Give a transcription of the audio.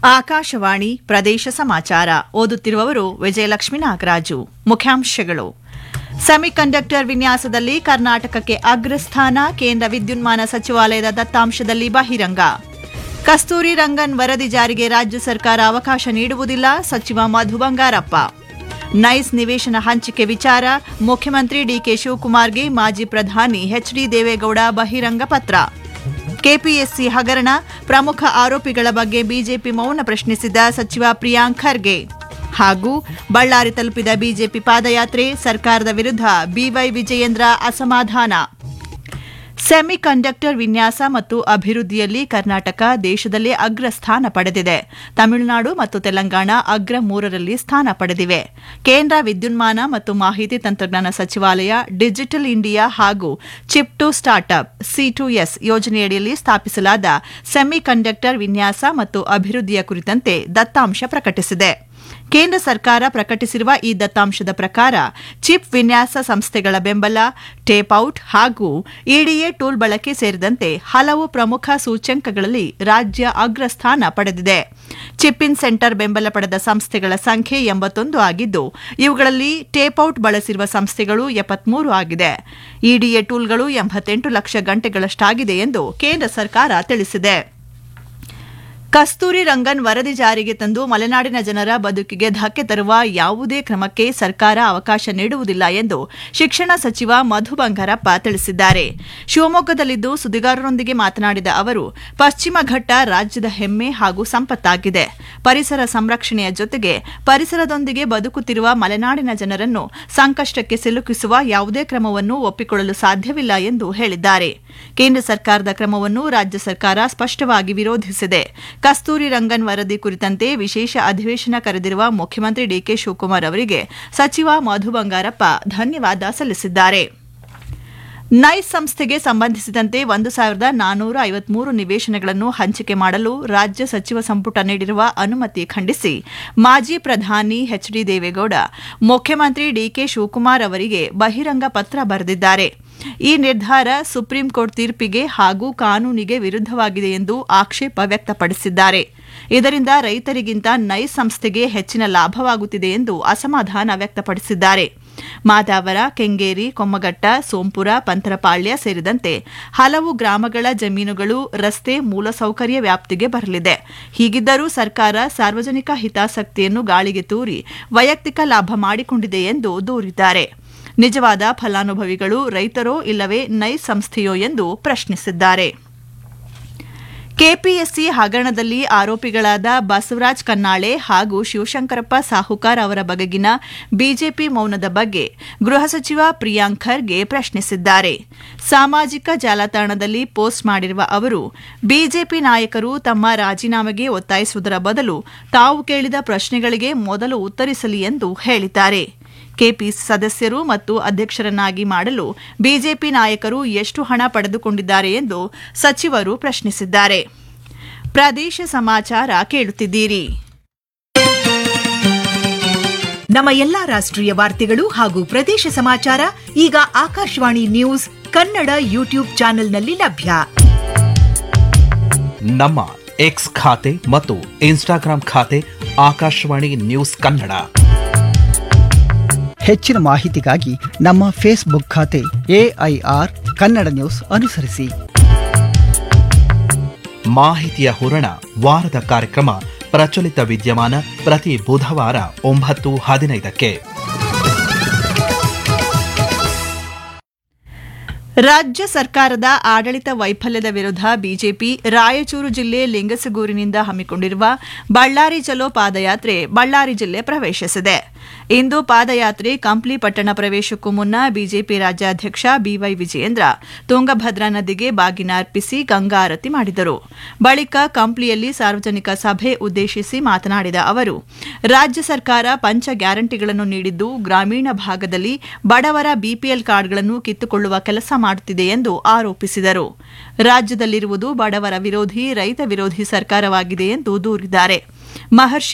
ಆಕಾಶವಾಣಿ ಪ್ರದೇಶ ಸಮಾಚಾರ ಓದುತ್ತಿರುವವರು ವಿಜಯಲಕ್ಷ್ಮಿ ನಾಗರಾಜು ಮುಖ್ಯಾಂಶಗಳು ಸೆಮಿಕಂಡಕ್ಟರ್ ವಿನ್ಯಾಸದಲ್ಲಿ ಕರ್ನಾಟಕಕ್ಕೆ ಅಗ್ರಸ್ಥಾನ ಕೇಂದ್ರ ವಿದ್ಯುನ್ಮಾನ ಸಚಿವಾಲಯದ ದತ್ತಾಂಶದಲ್ಲಿ ಬಹಿರಂಗ ಕಸ್ತೂರಿ ರಂಗನ್ ವರದಿ ಜಾರಿಗೆ ರಾಜ್ಯ ಸರ್ಕಾರ ಅವಕಾಶ ನೀಡುವುದಿಲ್ಲ ಸಚಿವ ಮಧು ಬಂಗಾರಪ್ಪ ನೈಸ್ ನಿವೇಶನ ಹಂಚಿಕೆ ವಿಚಾರ ಮುಖ್ಯಮಂತ್ರಿ ಡಿಕೆ ಶಿವಕುಮಾರ್ಗೆ ಮಾಜಿ ಪ್ರಧಾನಿ ಎಚ್ಡಿ ದೇವೇಗೌಡ ಬಹಿರಂಗ ಪತ್ರ ಕೆಪಿಎಸ್ಸಿ ಹಗರಣ ಪ್ರಮುಖ ಆರೋಪಿಗಳ ಬಗ್ಗೆ ಬಿಜೆಪಿ ಮೌನ ಪ್ರಶ್ನಿಸಿದ ಸಚಿವ ಪ್ರಿಯಾಂಕ್ ಖರ್ಗೆ ಹಾಗೂ ಬಳ್ಳಾರಿ ತಲುಪಿದ ಬಿಜೆಪಿ ಪಾದಯಾತ್ರೆ ಸರ್ಕಾರದ ವಿರುದ್ಧ ಬಿವೈ ವಿಜಯೇಂದ್ರ ಅಸಮಾಧಾನ ಸೆಮಿ ಕಂಡಕ್ಟರ್ ವಿನ್ಯಾಸ ಮತ್ತು ಅಭಿವೃದ್ಧಿಯಲ್ಲಿ ಕರ್ನಾಟಕ ದೇಶದಲ್ಲೇ ಅಗ್ರ ಸ್ಥಾನ ಪಡೆದಿದೆ ತಮಿಳುನಾಡು ಮತ್ತು ತೆಲಂಗಾಣ ಅಗ್ರ ಮೂರರಲ್ಲಿ ಸ್ಥಾನ ಪಡೆದಿವೆ ಕೇಂದ್ರ ವಿದ್ಯುನ್ಮಾನ ಮತ್ತು ಮಾಹಿತಿ ತಂತ್ರಜ್ಞಾನ ಸಚಿವಾಲಯ ಡಿಜಿಟಲ್ ಇಂಡಿಯಾ ಹಾಗೂ chip to startup C to S ಯೋಜನೆಯಡಿಯಲ್ಲಿ ಸ್ಥಾಪಿಸಲಾದ ಸೆಮಿ ಕಂಡಕ್ಟರ್ ವಿನ್ಯಾಸ ಮತ್ತು ಅಭಿವೃದ್ಧಿಯ ಕುರಿತಂತೆ ದತ್ತಾಂಶ ಪ್ರಕಟಿಸಿದೆ ಕೇಂದ್ರ ಸರ್ಕಾರ ಪ್ರಕಟಿಸಿರುವ ಈ ದತ್ತಾಂಶದ ಪ್ರಕಾರ ಚಿಪ್ ವಿನ್ಯಾಸ ಸಂಸ್ಥೆಗಳ ಬೆಂಬಲ ಟೇಪ್ಔಟ್ ಹಾಗೂ ಇಡಿಎ ಟೂಲ್ ಬಳಕೆ ಸೇರಿದಂತೆ ಹಲವು ಪ್ರಮುಖ ಸೂಚ್ಯಂಕಗಳಲ್ಲಿ ರಾಜ್ಯ ಅಗ್ರಸ್ಥಾನ ಪಡೆದಿದೆ ಚಿಪ್ ಇನ್ ಸೆಂಟರ್ ಬೆಂಬಲ ಪಡೆದ ಸಂಸ್ಥೆಗಳ ಸಂಖ್ಯೆ ಎಂಬತ್ತೊಂದು ಆಗಿದ್ದು ಇವುಗಳಲ್ಲಿ ಟೇಪ್ಔಟ್ ಬಳಸಿರುವ ಸಂಸ್ಥೆಗಳು ಎಪ್ಪತ್ಮೂರು ಆಗಿದೆ ಇಡಿಎ ಟೂಲ್ಗಳು ಎಂಬತ್ತೆಂಟು ಲಕ್ಷ ಗಂಟೆಗಳಷ್ಟಾಗಿದೆ ಎಂದು ಕೇಂದ್ರ ಸರ್ಕಾರ ತಿಳಿಸಿದೆ ಕಸ್ತೂರಿ ರಂಗನ್ ವರದಿ ಜಾರಿಗೆ ತಂದು ಮಲೆನಾಡಿನ ಜನರ ಬದುಕಿಗೆ ಧಕ್ಕೆ ತರುವ ಯಾವುದೇ ಕ್ರಮಕ್ಕೆ ಸರ್ಕಾರ ಅವಕಾಶ ನೀಡುವುದಿಲ್ಲ ಎಂದು ಶಿಕ್ಷಣ ಸಚಿವ ಮಧು ಬಂಗಾರಪ್ಪ ತಿಳಿಸಿದ್ದಾರೆ ಶಿವಮೊಗ್ಗದಲ್ಲಿಂದು ಸುದ್ದಿಗಾರರೊಂದಿಗೆ ಮಾತನಾಡಿದ ಅವರು ಪಶ್ಚಿಮ ಘಟ್ಟ ರಾಜ್ಯದ ಹೆಮ್ಮೆ ಹಾಗೂ ಸಂಪತ್ತಾಗಿದೆ ಪರಿಸರ ಸಂರಕ್ಷಣೆಯ ಜೊತೆಗೆ ಪರಿಸರದೊಂದಿಗೆ ಬದುಕುತ್ತಿರುವ ಮಲೆನಾಡಿನ ಜನರನ್ನು ಸಂಕಷ್ಟಕ್ಕೆ ಸಿಲುಕಿಸುವ ಯಾವುದೇ ಕ್ರಮವನ್ನು ಒಪ್ಪಿಕೊಳ್ಳಲು ಸಾಧ್ಯವಿಲ್ಲ ಎಂದು ಹೇಳಿದ್ದಾರೆ ಕೇಂದ್ರ ಸರ್ಕಾರದ ಕ್ರಮವನ್ನು ರಾಜ್ಯ ಸರ್ಕಾರ ಸ್ಪಷ್ಟವಾಗಿ ವಿರೋಧಿಸಿದೆ ಕಸ್ತೂರಿ ರಂಗನ್ ವರದಿ ಕುರಿತಂತೆ ವಿಶೇಷ ಅಧಿವೇಶನ ಕರೆದಿರುವ ಮುಖ್ಯಮಂತ್ರಿ ಡಿಕೆ ಶಿವಕುಮಾರ್ ಅವರಿಗೆ ಸಚಿವ ಮಧು ಬಂಗಾರಪ್ಪ ಧನ್ಯವಾದ ಸಲ್ಲಿಸಿದ್ದಾರೆ ನೈಸ್ ಸಂಸ್ಥೆಗೆ ಸಂಬಂಧಿಸಿದಂತೆ ಒಂದು ಸಾವಿರದ ನಾನ್ನೂರ ಐವತ್ಮೂರು ನಿವೇಶನಗಳನ್ನು ಹಂಚಿಕೆ ಮಾಡಲು ರಾಜ್ಯ ಸಚಿವ ಸಂಪುಟ ನೀಡಿರುವ ಅನುಮತಿ ಖಂಡಿಸಿ ಮಾಜಿ ಪ್ರಧಾನಿ ಎಚ್ಡಿ ದೇವೇಗೌಡ ಮುಖ್ಯಮಂತ್ರಿ ಡಿಕೆ ಶಿವಕುಮಾರ್ ಅವರಿಗೆ ಬಹಿರಂಗ ಪತ್ರ ಬರೆದಿದ್ದಾರೆ ಈ ನಿರ್ಧಾರ ಸುಪ್ರೀಂ ಕೋರ್ಟ್ ತೀರ್ಪಿಗೆ ಹಾಗೂ ಕಾನೂನಿಗೆ ವಿರುದ್ಧವಾಗಿದೆ ಎಂದು ಆಕ್ಷೇಪ ವ್ಯಕ್ತಪಡಿಸಿದ್ದಾರೆ ಇದರಿಂದ ರೈತರಿಗಿಂತ ನೈಸ್ ಸಂಸ್ಥೆಗೆ ಹೆಚ್ಚಿನ ಲಾಭವಾಗುತ್ತಿದೆ ಎಂದು ಅಸಮಾಧಾನ ವ್ಯಕ್ತಪಡಿಸಿದ್ದಾರೆ ಮಾದಾವರ ಕೆಂಗೇರಿ ಕೊಮ್ಮಘಟ್ಟ ಸೋಂಪುರ ಪಂತರಪಾಳ್ಯ ಸೇರಿದಂತೆ ಹಲವು ಗ್ರಾಮಗಳ ಜಮೀನುಗಳು ರಸ್ತೆ ಮೂಲಸೌಕರ್ಯ ವ್ಯಾಪ್ತಿಗೆ ಬರಲಿದೆ ಹೀಗಿದ್ದರೂ ಸರ್ಕಾರ ಸಾರ್ವಜನಿಕ ಹಿತಾಸಕ್ತಿಯನ್ನು ಗಾಳಿಗೆ ತೂರಿ ವೈಯಕ್ತಿಕ ಲಾಭ ಮಾಡಿಕೊಂಡಿದೆ ಎಂದು ದೂರಿದ್ದಾರೆ ನಿಜವಾದ ಫಲಾನುಭವಿಗಳು ರೈತರೋ ಇಲ್ಲವೇ ನೈಸ್ ಸಂಸ್ಥೆಯೋ ಎಂದು ಪ್ರಶ್ನಿಸಿದ್ದಾರೆ ಕೆಪಿಎಸ್ಸಿ ಹಗರಣದಲ್ಲಿ ಆರೋಪಿಗಳಾದ ಬಸವರಾಜ್ ಕನ್ನಾಳೆ ಹಾಗೂ ಶಿವಶಂಕರಪ್ಪ ಸಾಹುಕಾರ್ ಅವರ ಬಗೆಗಿನ ಬಿಜೆಪಿ ಮೌನದ ಬಗ್ಗೆ ಗೃಹ ಸಚಿವ ಪ್ರಿಯಾಂಕ್ ಖರ್ಗೆ ಪ್ರಶ್ನಿಸಿದ್ದಾರೆ ಸಾಮಾಜಿಕ ಜಾಲತಾಣದಲ್ಲಿ ಪೋಸ್ಟ್ ಮಾಡಿರುವ ಅವರು ಬಿಜೆಪಿ ನಾಯಕರು ತಮ್ಮ ರಾಜೀನಾಮೆಗೆ ಒತ್ತಾಯಿಸುವುದರ ಬದಲು ತಾವು ಕೇಳಿದ ಪ್ರಶ್ನೆಗಳಿಗೆ ಮೊದಲು ಉತ್ತರಿಸಲಿ ಎಂದು ಹೇಳಿದ್ದಾರೆ ಕೆಪಿಸಿ ಸದಸ್ಯರು ಮತ್ತು ಅಧ್ಯಕ್ಷರನ್ನಾಗಿ ಮಾಡಲು ಬಿಜೆಪಿ ನಾಯಕರು ಎಷ್ಟು ಹಣ ಪಡೆದುಕೊಂಡಿದ್ದಾರೆ ಎಂದು ಸಚಿವರು ಪ್ರಶ್ನಿಸಿದ್ದಾರೆ ಪ್ರದೇಶ ಸಮಾಚಾರ ಕೇಳುತ್ತಿದ್ದೀರಿ ನಮ್ಮ ಎಲ್ಲಾ ರಾಷ್ಟ್ರೀಯ ವಾರ್ತೆಗಳು ಹಾಗೂ ಪ್ರದೇಶ ಸಮಾಚಾರ ಈಗ ಆಕಾಶವಾಣಿ ನ್ಯೂಸ್ ಕನ್ನಡ ಯೂಟ್ಯೂಬ್ ಚಾನೆಲ್ನಲ್ಲಿ ಲಭ್ಯ ನಮ್ಮ ಎಕ್ಸ್ ಖಾತೆ ಮತ್ತು ಇನ್ಸ್ಟಾಗ್ರಾಂ ಖಾತೆ ಆಕಾಶವಾಣಿ ನ್ಯೂಸ್ ಕನ್ನಡ ಹೆಚ್ಚಿನ ಮಾಹಿತಿಗಾಗಿ ನಮ್ಮ ಫೇಸ್ಬುಕ್ ಖಾತೆ ಎಐಆರ್ ಕನ್ನಡ ನ್ಯೂಸ್ ಅನುಸರಿಸಿ ಮಾಹಿತಿಯ ಹೂರಣ ವಾರದ ಕಾರ್ಯಕ್ರಮ ಪ್ರಚಲಿತ ವಿದ್ಯಮಾನ ಪ್ರತಿ ಬುಧವಾರ ಒಂಬತ್ತು ಹದಿನೈದಕ್ಕೆ ರಾಜ್ಯ ಸರ್ಕಾರದ ಆಡಳಿತ ವೈಫಲ್ಯದ ವಿರುದ್ಧ ಬಿಜೆಪಿ ರಾಯಚೂರು ಜಿಲ್ಲೆ ಲಿಂಗಸಗೂರಿನಿಂದ ಹಮ್ಮಿಕೊಂಡಿರುವ ಬಳ್ಳಾರಿ ಚಲೋ ಪಾದಯಾತ್ರೆ ಬಳ್ಳಾರಿ ಜಿಲ್ಲೆ ಪ್ರವೇಶಿಸಿದೆ ಇಂದು ಪಾದಯಾತ್ರೆ ಕಂಪ್ಲಿ ಪಟ್ಟಣ ಪ್ರವೇಶಕ್ಕೂ ಮುನ್ನ ಬಿಜೆಪಿ ರಾಜ್ಯಾಧ್ಯಕ್ಷ ಬಿವೈ ವಿಜಯೇಂದ್ರ ತುಂಗಭದ್ರಾ ನದಿಗೆ ಬಾಗಿನ ಅರ್ಪಿಸಿ ಗಂಗಾ ಆರತಿ ಮಾಡಿದರು ಬಳಿಕ ಕಂಪ್ಲಿಯಲ್ಲಿ ಸಾರ್ವಜನಿಕ ಸಭೆ ಉದ್ದೇಶಿಸಿ ಮಾತನಾಡಿದ ಅವರು ರಾಜ್ಯ ಸರ್ಕಾರ ಪಂಚ ಗ್ಯಾರಂಟಿಗಳನ್ನು ನೀಡಿದ್ದು ಗ್ರಾಮೀಣ ಭಾಗದಲ್ಲಿ ಬಡವರ ಬಿಪಿಎಲ್ ಕಾರ್ಡ್ಗಳನ್ನು ಕಿತ್ತುಕೊಳ್ಳುವ ಕೆಲಸ ಮಾಡುತ್ತಿದೆ ಎಂದು ಆರೋಪಿಸಿದರು ರಾಜ್ಯದಲ್ಲಿರುವುದು ಬಡವರ ವಿರೋಧಿ ರೈತ ವಿರೋಧಿ ಸರ್ಕಾರವಾಗಿದೆ ಎಂದು ದೂರಿದ್ದಾರೆ ಮಹರ್ಷಿ